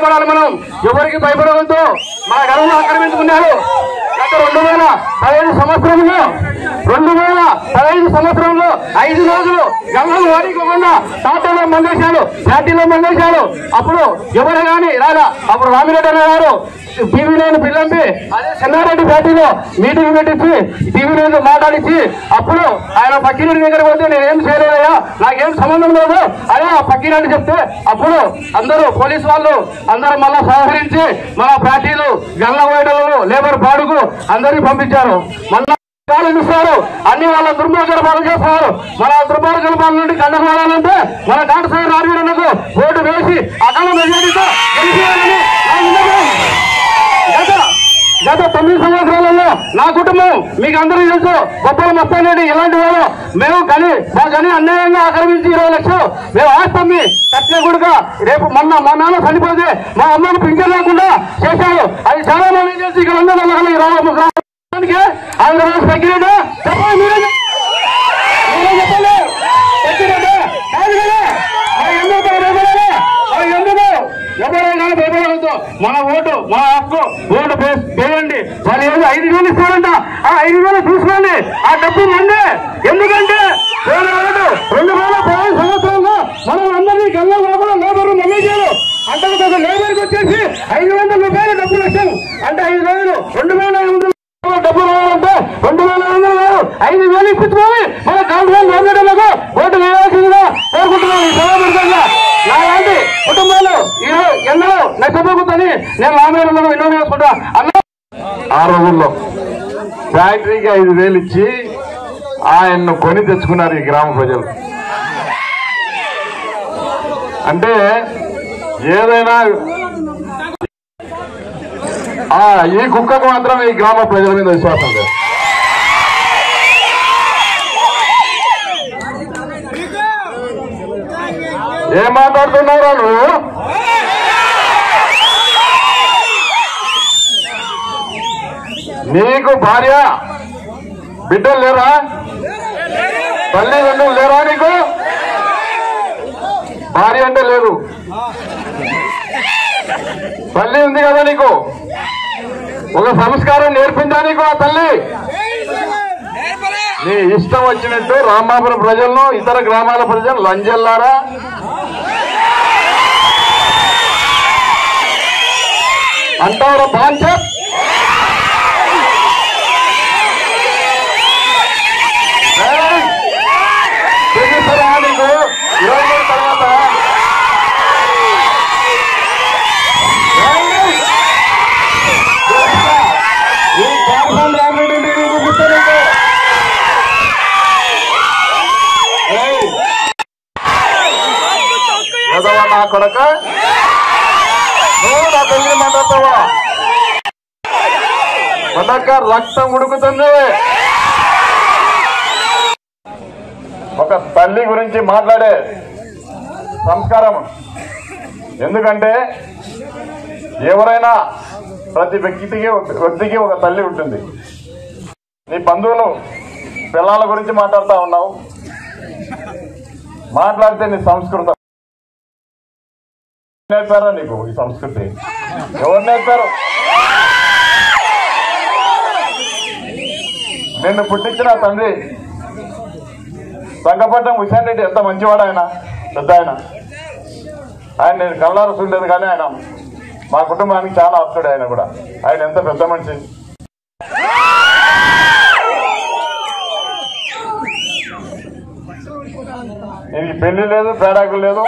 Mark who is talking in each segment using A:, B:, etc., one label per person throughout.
A: భయపడాలి మనం ఎవరికి భయపడవద్దు మన గర్వం ఆక్రమించుకున్నారు గత రెండు వేల పదహైదు సంవత్సరంలో రెండు వేల పదహైదు సంవత్సరంలో ఐదు రోజులు గంగలు వాడుకోకుండా టాటాలో మందేశాడు ఫ్యాక్టరీలో మందేశాడు అప్పుడు ఎవరు కానీ రాలా అప్పుడు రామిరెడ్డి అన్న గారు టీవీ నేను పిల్లంపి అదే చెన్నారెడ్డి ఫ్యాక్టరీలో మీటింగ్ పెట్టించి టీవీ నేను మాట్లాడించి అప్పుడు ఆయన పక్కిరెడ్డి దగ్గర పోతే నేనేం చేయలేదయ్యా నాకేం సంబంధం లేదు అదే ఆ పక్కిరెడ్డి చెప్తే అప్పుడు అందరూ పోలీస్ వాళ్ళు అందరూ మళ్ళా సహకరించి మన ఫ్యాక్టరీలు గల్ల వేయడలు లేబర్ బాడుకు అందరినీ పంపించారు మళ్ళా పాలనిస్తారు అన్ని వాళ్ళ దుర్మార్గాల పాలన చేస్తారు మన దుర్మార్గాల పాలన నుండి కండపాలంటే మన కాంటసాగర్ ఆర్మీలకు ఓటు వేసి అకాల మెజారిటీతో గెలిచేయాలని నా విన్నపం. గత గత తొమ్మిది సంవత్సరాలలో నా కుటుంబం మీకు అందరికీ తెలుసు గొప్పల మస్తారెడ్డి ఇలాంటి వారు మేము కని మా కని అన్యాయంగా ఆక్రమించి ఇరవై లక్షలు మేము ఆస్తమ్మి కట్టిన గుడుక రేపు మొన్న మా నాన్న చనిపోతే మా అమ్మను పింఛన్ లేకుండా చేశారు అది చాలా మంది చేసి ఇక్కడ ఉన్న వాళ్ళకి ఈ రామ- రామానికి ఆంధ్రప్రదేశ్ తగ్గినట్టు చెప్పండి మీరే చెప్పండి. మీరే చెప్పండి తగ్గినట్టు కాదు కదా మరి ఎందుకు భయపడాలి మరి ఎందుకు ఎవరైనా భయపడవద్దు మన ఓటు మన హక్కు ఓటు వేసి వేయండి వాళ్ళు ఏదో ఐదు వేలు ఇస్తారంట ఆ ఐదు వేలు చూసుకోండి ఆ డబ్బు మంది ఎందుకంటే వేల ఓటు రెండు వేల పదహైదు సంవత్సరంలో మనం అందరినీ గల్లం లోపల లేబర్ నమ్మేశారు అంటే ఒక లేబర్కి వచ్చేసి ఐదు వందల రూపాయలు డబ్బులు వచ్చాను అంటే ఐదు వేలు రెండు వేల ఐదు వందలు డబ్బులు రావాలంటే రెండు వేల ఐదు వందలు కాదు ఐదు వేలు ఇప్పించుకోవాలి మన కాంట్రాక్ట్ గవర్నమెంట్లకు ఓటు వేయాల్సిందిగా కోరుకుంటున్నాను ఈ సభాపతిగా నాలాంటి కుటుంబాలు ఈరోజు ఎన్నో నష్టపోతుందని నేను రామేశ్వరంలో వినోదం చేసుకుంటా అన్న
B: ఆ రోజుల్లో ఫ్యాక్టరీకి ఐదు వేలు ఇచ్చి ఆయన్ను కొని తెచ్చుకున్నారు ఈ గ్రామ ప్రజలు అంటే ఏదైనా ఆ ఈ కుక్కకు మాత్రం ఈ గ్రామ ప్రజల మీద విశ్వాసం లేదు ఏం మాట్లాడుతున్నారా నువ్వు నీకు భార్య బిడ్డలు లేరా తల్లి తండ్రులు లేరా నీకు భార్య అంటే లేదు తల్లి ఉంది కదా నీకు ఒక సంస్కారం నేర్పిందా నీకు ఆ తల్లి నీ ఇష్టం వచ్చినట్టు రామాపురం ప్రజలను ఇతర గ్రామాల ప్రజలు లంజల్లారా అంటారా బాంచర్ ఏయ్! చూపిస్తారా నీకు ఇరవై మూడు తర్వాత ఏయ్! చూపిస్తా. ఈ కాన్ఫరెన్స్ రామరెడ్డి నీకు చూపిస్తా నీకు. ఏయ్! ఎదవా నా కొడక నువ్వు నా తల్లి మాట్లాడతావా కొడక రక్తం ఉడుకుతుంది ఒక తల్లి గురించి మాట్లాడే సంస్కారం ఎందుకంటే ఎవరైనా ప్రతి వ్యక్తికి వ్యక్తికి ఒక తల్లి ఉంటుంది నీ బంధువులు పిల్లల గురించి మాట్లాడుతూ ఉన్నావు మాట్లాడితే నీ సంస్కృతం నేర్పారా నీకు ఈ సంస్కృతి ఎవరు నేర్పారు నిన్ను పుట్టించిన తండ్రి సంగపట్నం హుసేన్ రెడ్డి ఎంత మంచివాడు ఆయన పెద్ద ఆయన ఆయన నేను కళ్ళారు చూడలేదు కానీ ఆయన మా కుటుంబానికి చాలా ఆప్తుడు ఆయన కూడా ఆయన ఎంత పెద్ద మనిషి నీకు పెళ్లి లేదు పేడాకులు లేదు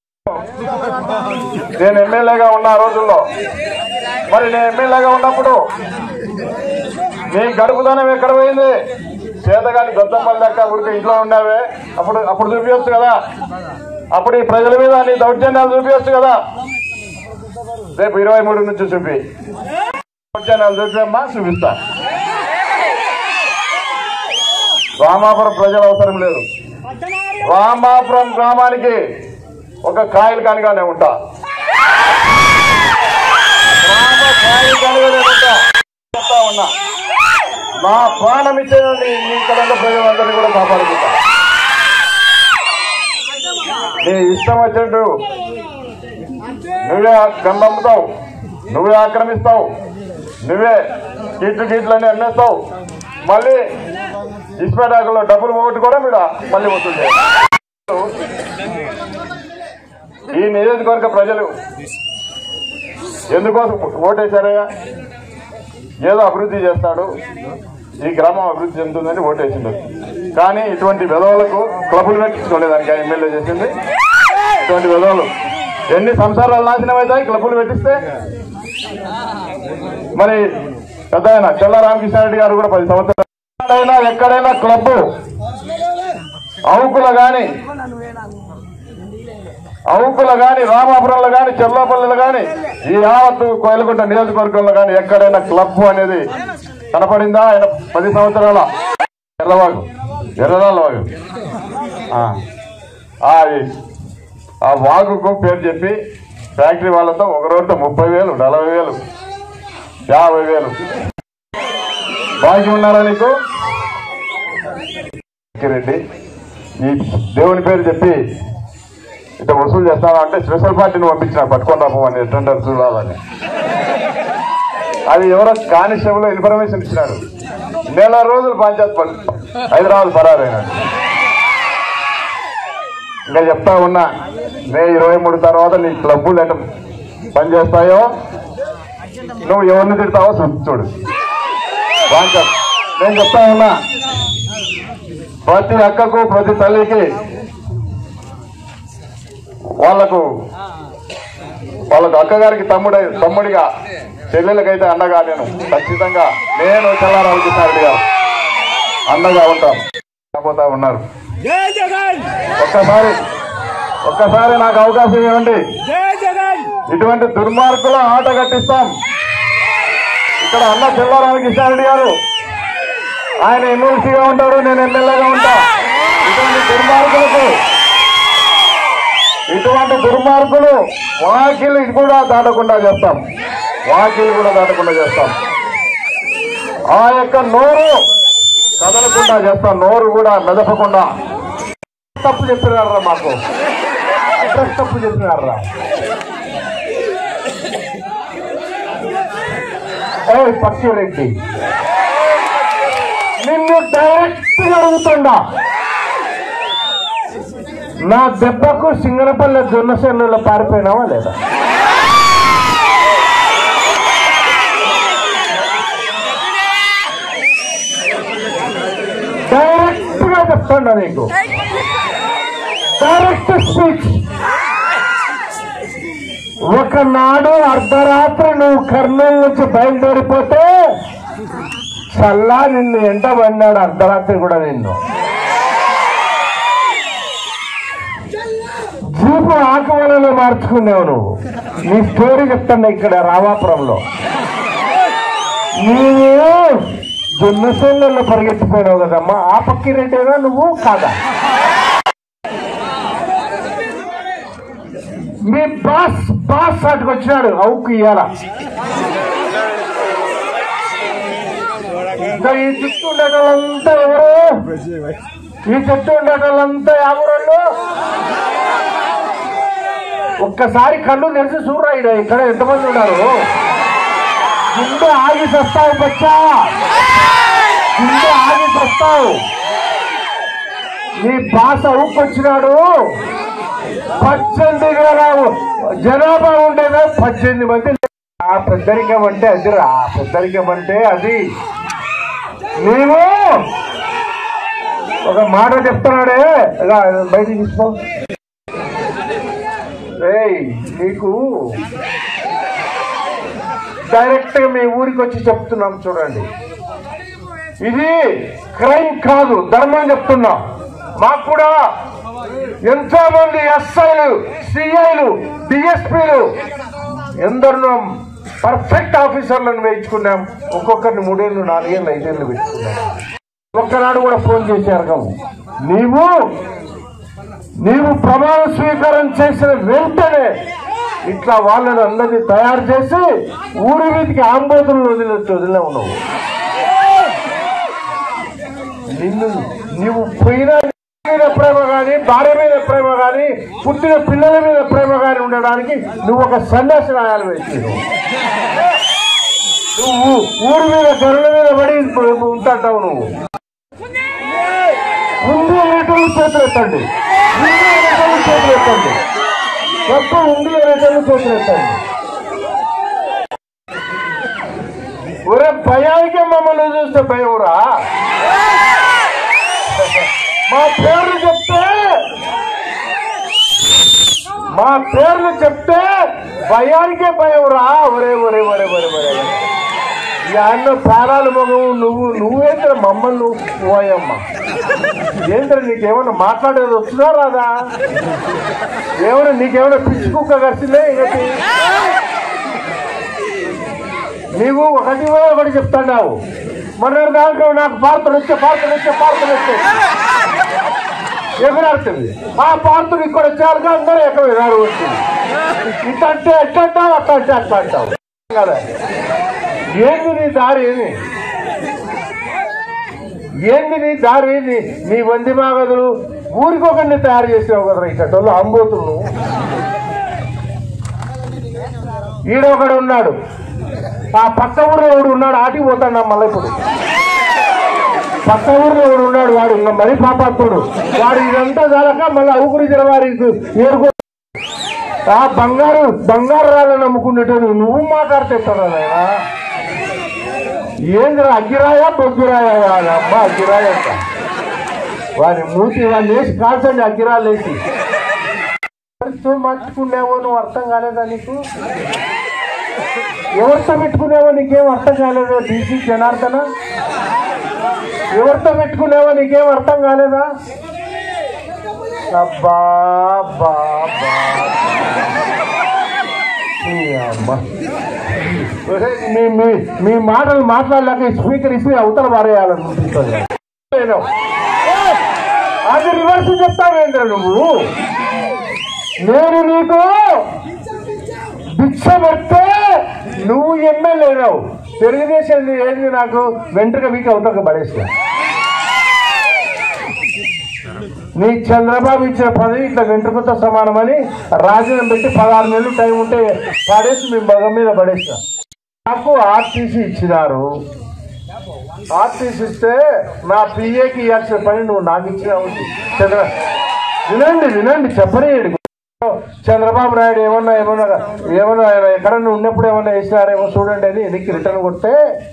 B: నేను ఎమ్మెల్యేగా ఉన్న ఆ రోజుల్లో మరి నేను ఎమ్మెల్యేగా ఉన్నప్పుడు నీ గడుపుదనం ఎక్కడ పోయింది చేతగాని గొద్దమ్మల లెక్క ఊరికి ఇంట్లో ఉన్నావే అప్పుడు అప్పుడు చూపించచ్చు కదా అప్పుడు ఈ ప్రజల మీద నీ దౌర్జన్యాలు చూపించచ్చు కదా రేపు ఇరవై మూడు నుంచి చూపి దౌర్జన్యాలు చూపిమ్మా చూపిస్తా రామాపురం ప్రజల అవసరం లేదు రామాపురం గ్రామానికి ఒక కాయలు కానిగానే ఉంటా గ్రామ కాయలు కానిగానే ఉంటా చెప్తా ఉన్నా నా ప్రాణం ఇచ్చేది మీ కళలో ప్రజలందరినీ కూడా కాపాడుకుంటా నీ ఇష్టం వచ్చినట్టు నువ్వే గన్లు అమ్ముతావు నువ్వే ఆక్రమిస్తావు నువ్వే కీట్లు కీట్లని అమ్మేస్తావు మళ్ళీ ఇస్పేటాకులో డబ్బులు పోగొట్టు కూడా మీరు మళ్ళీ వసూలు చేయాలి ఈ నియోజకవర్గ ప్రజలు ఎందుకోసం ఓటేశారయ్యా ఏదో అభివృద్ధి చేస్తాడు ఈ గ్రామం అభివృద్ధి చెందుతుందని ఓటేసిండు కానీ ఇటువంటి విధవులకు క్లబులు పెట్టించుకోలేదానికి ఎమ్మెల్యే చేసింది ఇటువంటి విధవులు ఎన్ని సంసారాలు నాశనం అవుతాయి క్లబులు పెట్టిస్తే మరి పెద్ద ఆయన చెల్ల రామకృష్ణారెడ్డి గారు కూడా పది సంవత్సరాలు ఎక్కడైనా ఎక్కడైనా క్లబ్ అవుకుల గాని అవుకుల గాని రామాపురంలో గాని చెల్లాపల్లిలో గాని ఈ యావత్తు కోయలకుంట నియోజకవర్గంలో గాని ఎక్కడైనా క్లబ్ అనేది కనపడిందా ఆయన పది సంవత్సరాల ఎర్రవాగు ఎర్రరాళ్ళ వాగు ఆ. ఆ, ఈ- ఆ వాగుకు పేరు చెప్పి ఫ్యాక్టరీ వాళ్ళతో ఒక రోజుతో ముప్పై వేలు నలభై వేలు యాభై వేలు బాకీ ఉన్నారా నీకు రెడ్డి ఈ దేవుని పేరు చెప్పి ఇట్లా వసూలు చేస్తాను అంటే స్పెషల్ పార్టీని పంపించిన పట్టుకొని రామని టెండర్ చూడాలని అది ఎవరో కానిస్టేబుల్ ఇన్ఫర్మేషన్ ఇచ్చినాడు నెల రోజులు పంచాయత్ పని హైదరాబాద్ పరారైనాడు ఇంకా చెప్తా ఉన్నా మే ఇరవై మూడు తర్వాత నీ క్లబ్బులు ఎట్లా పనిచేస్తాయో నువ్వు ఎవరిని తిడతావో చూ- చూడు పంచాయత్ నేను చెప్తా ఉన్నా ప్రతి అక్కకు ప్రతి తల్లికి వాళ్లకు వాళ్ళకు అక్కగారికి తమ్ముడై తమ్ముడిగా చెల్లెలకైతే అండగా నేను ఖచ్చితంగా నేను చెల్లారామకృష్ణారెడ్డి గారు అండగా ఉంటాం పోతా ఉన్నారు
C: జై జగన్
B: ఒక్కసారి ఒక్కసారి నాకు అవకాశం ఇవ్వండి
C: జై జగన్
B: ఇటువంటి దుర్మార్గుల ఆట కట్టిస్తాం ఇక్కడ అన్న చెల్లారామకృష్ణారెడ్డి గారు ఆయన ఎమ్మెల్సీగా ఉంటాడు నేను ఎమ్మెల్యేగా ఉంటా ఇటువంటి దుర్మార్గులకు ఇటువంటి దుర్మార్గులు వాకిలు కూడా దాటకుండా చేస్తాం వాకిలు కూడా దాటకుండా చేస్తాం ఆ యొక్క నోరు కదలకుండా చేస్తాం నోరు కూడా మెదపకుండా తప్పు చెప్పినారా మాకు అడ్రస్ తప్పు చెప్పినారా ఏ పక్షిరెడ్డి నిన్ను డైరెక్ట్ గా అడుగుతుండా నా దెబ్బకు సింగనపల్లి జొన్న సెల్లులో పారిపోయినావా లేదా డైరెక్ట్ గా చెప్తాడా నీకు డైరెక్ట్ స్పీచ్ ఒకనాడు అర్ధరాత్రి నువ్వు కర్నూలు నుంచి బయలుదేరిపోతే చల్లా నిన్ను ఎంట పడినాడు అర్ధరాత్రి కూడా నిన్ను జీపు ఆకువలలో మార్చుకున్నావు నువ్వు నీ స్టోరీ చెప్తాను ఇక్కడ రావాపురంలో నీవు జొన్నసేళ్ళలో పరిగెత్తిపోయినావు కదమ్మా ఆ పక్కిరెడ్డేనా నువ్వు కాదా మీ బాస్ బాస్ అటుకు వచ్చినాడు అవుకు ఇయ్యాల ఇంకా ఈ చుట్టూ ఉండేటోళ్ళంతా ఎవరు ఈ చుట్టూ ఉండేటోళ్ళంతా ఎవరోళ్ళు ఒక్కసారి కళ్ళు తెరిచి చూడరా ఈడ ఇక్కడ ఎంతమంది ఉన్నారు ముందు ఆగి సస్తావు బచ్చా ముందు ఆగి సస్తావు నీ బాస్ అవుకొచ్చినాడు పద్దెనిమిది వేల జనాభా ఉండేదా పద్దెనిమిది మంది ఆ పెద్దరికం అంటే అది రా పెద్దరికం అంటే అది నీవు ఒక మాట చెప్తున్నాడే ఇలా బయటికి తీసుకో ఏయ్ నీకు డైరెక్ట్ గా మీ ఊరికి వచ్చి చెప్తున్నాం చూడండి ఇది క్రైమ్ కాదు ధర్మం చెప్తున్నా మాకు కూడా ఎంతో మంది ఎస్ఐలు సిఐలు డిఎస్పీలు ఎందరినో పర్ఫెక్ట్ ఆఫీసర్లను వేయించుకున్నాం ఒక్కొక్కరిని మూడేళ్ళు నాలుగేళ్ళు ఐదేళ్ళు పెట్టుకున్నాం ఒక్కనాడు కూడా ఫోన్ చేశారు కావు నీవు నీవు ప్రమాణ స్వీకారం చేసిన వెంటనే ఇట్లా వాళ్ళని అందరినీ తయారు చేసి ఊరి మీదకి ఆంబోతులు వదిలినట్టు వదిలే ఉన్నావు నిన్ను నీవు పోయినా మీద ప్రేమ కానీ భార్య మీద ప్రేమ కానీ కానీ పుట్టిన పిల్లల మీద ప్రేమ కానీ ఉండడానికి నువ్వు ఒక సన్యాసి రాయాలి వేసి నువ్వు ఊరి మీద గరుల మీద పడి ఉంటావు నువ్వు ముందు అనేటోళ్ళు చేతులు ఎత్తండి ముందు అనేటోళ్ళు చేతులు ఎత్తండి తప్ప ఉంది అనేటోళ్ళు చేతులు ఎత్తండి ఒరే భయానికే మమ్మల్ని చూస్తే భయంరా మా పేర్లు చెప్తే మా పేర్లు చెప్తే భయానికే భయంరా ఒరే ఒరే ఒరే ఒరే ఒరే ఈ అన్న ప్రాణాలు మగవు నువ్వు నువ్వేంద్ర మమ్మల్ని నువ్వు పోయమ్మ ఏంద్ర నీకేమన్నా మాట్లాడేది వస్తుందా రాదా ఏమన్నా నీకేమన్నా పిచ్చి కుక్క కరిచిందే ఇంకటి నీవు ఒకటి పోయి ఒకటి చెప్తున్నావు మన దాంట్లో నాకు పార్తలు వచ్చే పార్తలు వచ్చే పార్తలు వచ్చే ఎగురాడుతుంది ఆ పార్తలు ఇక్కడ వచ్చారుగా అందరూ ఎక్కడ రాడు వచ్చింది ఇట్టంటే ఎట్టంటావు అట్టంటే అట్ట అంటావు కదా ఏంది నీ దారి ఏమి ఏంది నీ దారి నీ నీ వంది మాగదులు ఊరికొకరిని తయారు చేసినావు కదరా ఇక్కడోళ్ళు అంబోతులు నువ్వు ఈడొకడు ఉన్నాడు ఆ పక్క ఊర్లో ఎవడు ఉన్నాడు ఆటికి పోతాడు మళ్ళీ ఇప్పుడు పక్క ఊర్లో ఎవడు ఉన్నాడు వాడు ఇంకా మరీ పాపాత్ముడు వాడు ఇదంతా చాలక మళ్ళీ అవుకురి జరవారి ఏరుకో ఆ బంగారు బంగారు రాళ్ళని నమ్ముకునేటోడు నువ్వు మాట్లాడుతున్నావు నాయనా ఏంద్రా అగ్గిరాయా బొగ్గిరాయా వాడు అబ్బా అగ్గిరాయ అంట వాడి మూతి వాడిని వేసి కాల్చండి అగ్గిరాలు వేసి ఎవరితో మట్టుకున్నావో నువ్వు అర్థం కాలేదా నీకు ఎవరితో పెట్టుకున్నావో నీకేం అర్థం కాలేదా డీసీ జనార్దన ఎవరితో పెట్టుకున్నావో నీకేం అర్థం కాలేదా అబ్బా అబ్బా అబ్బా ఈ అమ్మ. ఒరేయ్, మీ మీ మీ మాటలు మాట్లాడలేక ఈ స్పీకర్ ఇప్పి అవతల పారేయాలనుకుంటుంది నేను. అది రివర్స్ చెప్తావేంద్ర నువ్వు నేను నీకు భిక్ష పెడితే నువ్వు ఎమ్మెల్యేనావు తెలుగుదేశం ఏంది నాకు వెంట్రుక మీకు అవతలకు పడేస్తా నీ చంద్రబాబు ఇచ్చిన పదవి ఇట్లా వెంట్రుకతో సమానమని రాజీనామా పెట్టి పదహారు నెలలు టైం ఉంటే పడేసి మీ మగం మీద పడేస్తా నాకు ఆర్టీసీ ఇచ్చినారు ఆర్టీసీ ఇస్తే నా పిఏకి ఇవ్వాల్సిన పని నువ్వు నాకు ఇచ్చినావు చంద్ర వినండి వినండి చెప్పనీయండి చంద్రబాబు నాయుడు ఏమన్నా ఏమన్నా ఏమన్నా ఆయన ఎక్కడన్నా ఉన్నప్పుడు ఏమన్నా వేసినారేమో చూడండి అని వెనక్కి రిటర్న్ కొడితే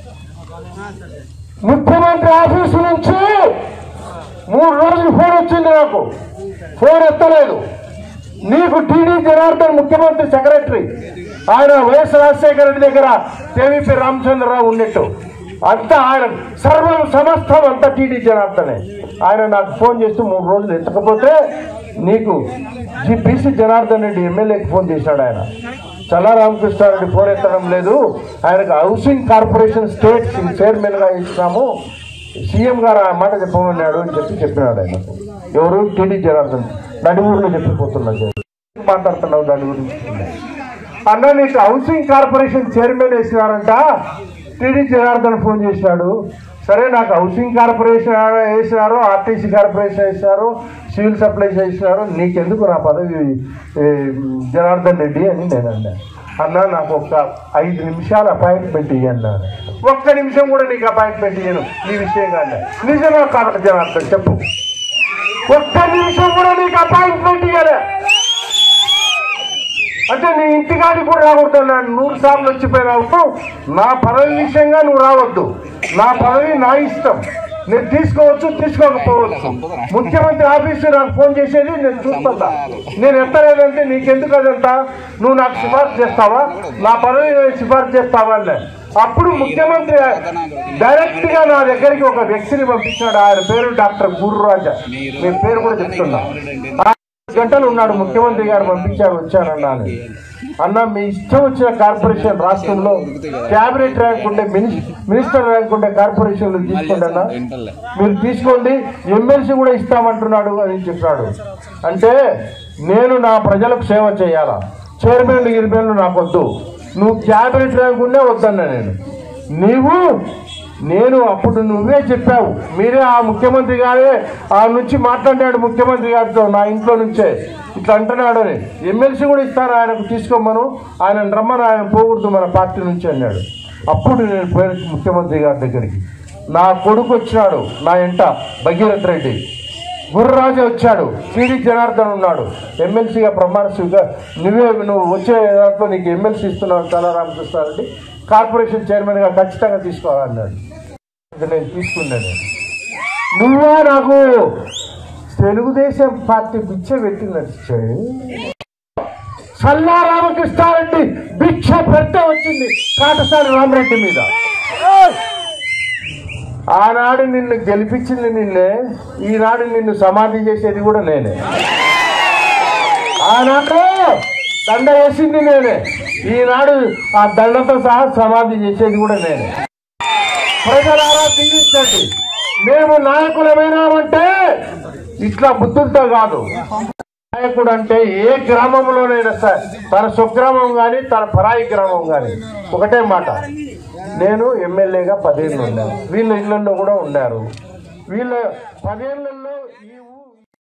B: ముఖ్యమంత్రి ఆఫీసు నుంచి మూడు రోజులు ఫోన్ వచ్చింది నాకు ఫోన్ ఎత్తలేదు నీకు టీడీ జనార్దన్ ముఖ్యమంత్రి సెక్రటరీ ఆయన వైఎస్ రాజశేఖర రెడ్డి దగ్గర కేవీపీ రామచంద్రరావు ఉన్నట్టు అంతా ఆయన సర్వం సమస్తం అంతా టీడీ జనార్దనే ఆయన నాకు ఫోన్ చేస్తూ మూడు రోజులు ఎత్తకపోతే నీకు జి బీసీ జనార్దన్ రెడ్డి ఎమ్మెల్యేకి ఫోన్ చేశాడు ఆయన చల్లా రామకృష్ణారెడ్డి ఫోన్ ఎత్తడం లేదు ఆయనకు హౌసింగ్ కార్పొరేషన్ స్టేట్ చైర్మన్ గా ఇచ్చినాము సీఎం గారు ఆ మాట చెప్పమన్నాడు అని చెప్పి చెప్పినాడు ఆయన ఎవరు టీడీ జనార్దన్ నడిమూరులో చెప్పిపోతున్నాడు మాట్లాడుతున్నావు దాని గురించి అన్న నీకు హౌసింగ్ కార్పొరేషన్ చైర్మన్ వేసినారంట టీడీ జనార్దన్ ఫోన్ చేసినాడు సరే నాకు హౌసింగ్ కార్పొరేషన్ వేసినారు ఆర్టీసీ కార్పొరేషన్ వేసినారు సివిల్ సప్లైస్ వేసినారు నీకెందుకు నా పదవి ఏ, జనార్దన్ రెడ్డి అని నేను అన్నా అన్నా నాకు ఒక ఐదు నిమిషాలు అపాయింట్మెంట్ ఇవ్వండి అన్నాను. ఒక్క నిమిషం కూడా నీకు అపాయింట్మెంట్ ఇయ్యను నీ విషయంగా అన్నా నిజంగా కాబట్టి జనార్దన్ చెప్పు ఒక్క నిమిషం కూడా నీకు అపాయింట్మెంట్ ఇవ్వలే అంటే నీ ఇంటికాడికి కూడా రాకూడదు నన్ను నూరు సార్లు వచ్చిపోయినావు నా పదవి విషయంగా నువ్వు రావద్దు నా పదవి నా ఇష్టం నేను తీసుకోవచ్చు తీసుకోకపోవచ్చు ముఖ్యమంత్రి ఆఫీసు నాకు ఫోన్ చేసేది నేను చూస్తున్నా నేను ఎత్తలేదంటే నీకెందుకు అదంతా నువ్వు నాకు సిఫార్సు చేస్తావా నా పదవి సిఫార్సు చేస్తావా అన్న అప్పుడు ముఖ్యమంత్రి డైరెక్ట్ గా నా దగ్గరికి ఒక వ్యక్తిని పంపించాడు ఆయన పేరు డాక్టర్ గురురాజా మీ పేరు కూడా చెప్తున్నా గంటలు ఉన్నాడు ముఖ్యమంత్రి గారు పంపించారు వచ్చానన్నాను అన్న మీ ఇష్టం వచ్చిన కార్పొరేషన్ రాష్ట్రంలో క్యాబినెట్ ర్యాంక్ ఉండే మిని- మినిస్టర్ ర్యాంక్ ఉండే కార్పొరేషన్లు తీసుకోండి అన్న మీరు తీసుకోండి ఎమ్మెల్సీ కూడా ఇస్తామంటున్నాడు అని చెప్పాడు అంటే నేను నా ప్రజలకు సేవ చేయాలా చైర్మన్లు గిరిమన్లు నాకు వద్దు నువ్వు క్యాబినెట్ ర్యాంక్ ఉండే వద్దన్నా నేను నీవు నేను అప్పుడు నువ్వే చెప్పావు మీరే ఆ ముఖ్యమంత్రి గారే ఆ నుంచి మాట్లాడాడు ముఖ్యమంత్రి గారితో నా ఇంట్లో నుంచే ఇట్లా అంటున్నాడు అని ఎమ్మెల్సీ కూడా ఇస్తాను ఆయనకు తీసుకోమను ఆయన రమ్మని ఆయన పోకూడదు మన పార్టీ నుంచి అన్నాడు అప్పుడు నేను పోయిన ముఖ్యమంత్రి గారి దగ్గరికి నా కొడుకు వచ్చినాడు నా ఇంట భగీరథ్ రెడ్డి గుర్రరాజు వచ్చాడు సిడి జనార్దన్ ఉన్నాడు ఎమ్మెల్సీగా ప్రమాణ స్వీకారం నువ్వే నువ్వు వచ్చే దాంట్లో నీకు ఎమ్మెల్సీ ఇస్తున్నావు చాలా రామకృష్ణారెడ్డి కార్పొరేషన్ చైర్మన్గా ఖచ్చితంగా తీసుకోవాలన్నాడు ఇది నేను తీసుకున్నాను నువ్వా నాకు తెలుగుదేశం పార్టీ బిచ్చ పెట్టినట్టు సల్లా రామకృష్ణారెడ్డి భిక్ష పెట్ట వచ్చింది కాటసాని రామరెడ్డి మీద ఆనాడు నిన్ను గెలిపించింది నిన్నే ఈనాడు నిన్ను సమాధి చేసేది కూడా నేనే ఆనాడు దండ వేసింది నేనే ఈనాడు ఆ దండతో సహా సమాధి చేసేది కూడా నేనే ప్రజలారా దీవించండి మేము నాయకులమైనామంటే ఇట్లా బుద్ధులతో కాదు నాయకుడు అంటే ఏ గ్రామంలోనైనా సరే తన స్వగ్రామం కానీ తన పరాయి గ్రామం కానీ ఒకటే మాట నేను ఎమ్మెల్యేగా పదేళ్ళు ఉన్నాను వీళ్ళ ఇళ్ళల్లో కూడా ఉన్నారు వీళ్ళ పదేళ్లలో ఈ ఊరు